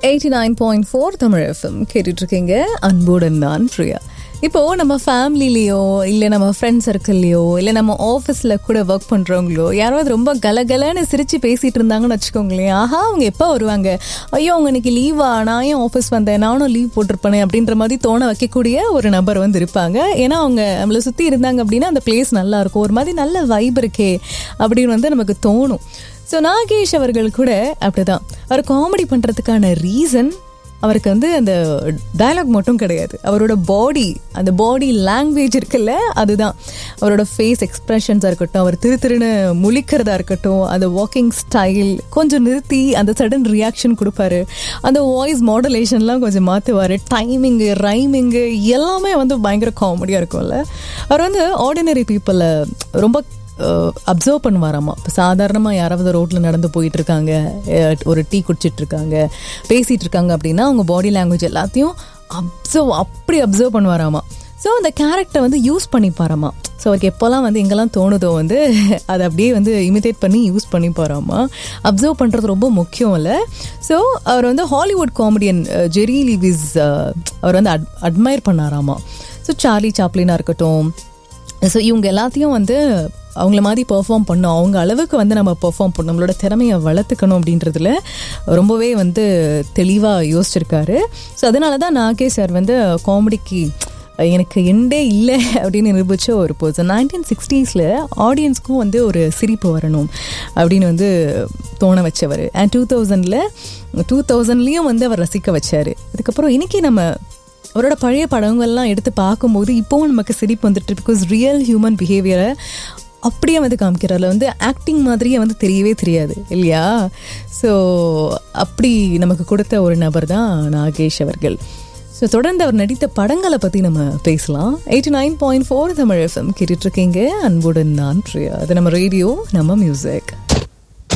eighty nine point four Tamil FM கேட்டுட்டு இருக்கீங்க அன்புடன் நான் பிரியா இப்போ நம்ம ஃபேமிலிலேயோ இல்லை நம்ம ஃப்ரெண்ட் சர்க்கிள்லையோ இல்லை நம்ம ஆஃபீஸில் கூட ஒர்க் பண்ணுறவங்களோ யாராவது ரொம்ப கலகலன்னு சிரிச்சு பேசிட்டு இருந்தாங்கன்னு வச்சுக்கோங்களேன் ஆஹா அவங்க எப்போ வருவாங்க ஐயோ அவங்க இன்னைக்கு லீவா நான் ஏன் ஆஃபீஸ் வந்தேன் நானும் லீவ் போட்டிருப்பேனே அப்படின்ற மாதிரி தோண வைக்கக்கூடிய ஒரு நபர் வந்து இருப்பாங்க ஏன்னா அவங்க நம்மளை சுற்றி இருந்தாங்க அப்படின்னா அந்த பிளேஸ் நல்லா இருக்கும் ஒரு மாதிரி நல்ல வைப் இருக்கே அப்படின்னு வந்து நமக்கு தோணும் ஸோ நாகேஷ் அவர்கள் கூட அப்படிதான் அவர் காமெடி பண்ணுறதுக்கான ரீசன் அவருக்கு வந்து அந்த டயலாக் மட்டும் கிடையாது அவரோட பாடி அந்த பாடி லாங்குவேஜ் இருக்குல்ல அதுதான் அவரோட ஃபேஸ் எக்ஸ்ப்ரெஷன்ஸாக இருக்கட்டும் அவர் திரு திருன்னு முழிக்கிறதா இருக்கட்டும் அந்த வாக்கிங் ஸ்டைல் கொஞ்சம் நிறுத்தி அந்த சடன் ரியாக்ஷன் கொடுப்பாரு அந்த வாய்ஸ் மாடுலேஷன்லாம் கொஞ்சம் மாற்றுவார் டைமிங்கு ரைமிங்கு எல்லாமே வந்து பயங்கர காமெடியாக இருக்கும்ல அவர் வந்து ஆர்டினரி பீப்புளை ரொம்ப அப்சர்வ் பண்ணுவாராமா இப்போ சாதாரணமாக யாராவது ரோட்டில் நடந்து போயிட்டு இருக்காங்க அஹ், ஒரு டீ குடிச்சிட்டு இருக்காங்க பேசிகிட்டு இருக்காங்க அப்படின்னா அவங்க பாடி லாங்குவேஜ் எல்லாத்தையும் அப்சர்வ் அப்படி அப்சர்வ் பண்ணுவாராமா ஸோ அந்த கேரக்டரை வந்து யூஸ் பண்ணிப்பாராமா ஸோ அவருக்கு எப்போல்லாம் வந்து எங்கெல்லாம் தோணுதோ வந்து அதை அப்படியே வந்து இமிடேட் பண்ணி யூஸ் பண்ணி போகிறாமா அப்சர்வ் பண்ணுறது ரொம்ப முக்கியம் இல்லை ஸோ அவர் வந்து ஹாலிவுட் காமெடியன் ஜெரி லிவிஸ் அவர் வந்து அட் அட்மையர் பண்ணாராமா ஸோ சார்லி சாப்ளினாக இருக்கட்டும் ஸோ இவங்க எல்லாத்தையும் வந்து அவங்கள மாதிரி பெர்ஃபார்ம் பண்ணணும் அவங்க அளவுக்கு வந்து நம்ம பெர்ஃபார்ம் பண்ணணும் நம்மளோட திறமையை வளர்த்துக்கணும் அப்படின்றதுல ரொம்பவே வந்து தெளிவாக யோசிச்சிருக்காரு ஸோ அதனால தான் நாகே சார் வந்து காமெடிக்கு எனக்கு எண்டே இல்லை அப்படின்னு நிரூபித்த ஒரு பர்சன் நைன்டீன் சிக்ஸ்டீஸில் ஆடியன்ஸ்க்கும் வந்து ஒரு சிரிப்பு வரணும் அப்படின்னு வந்து தோண வச்சவர் அண்ட் டூ தௌசண்டில் டூ தௌசண்ட்லேயும் வந்து அவர் ரசிக்க வச்சார் அதுக்கப்புறம் இன்னைக்கு நம்ம அவரோட பழைய படங்கள்லாம் எடுத்து பார்க்கும்போது இப்போவும் நமக்கு சிரிப்பு வந்துட்டு பிகாஸ் ரியல் ஹியூமன் பிஹேவியரை அப்படியே வந்து காமிக்கிறார் வந்து ஆக்டிங் மாதிரியே வந்து தெரியவே தெரியாது இல்லையா ஸோ அப்படி நமக்கு கொடுத்த ஒரு நபர் தான் நாகேஷ் அவர்கள் ஸோ தொடர்ந்து அவர் நடித்த படங்களை பற்றி நம்ம பேசலாம் eighty nine point four Tamil FM கேட்டுட்ருக்கீங்க அன்புடன் நான் பிரியா அது நம்ம ரேடியோ நம்ம மியூசிக்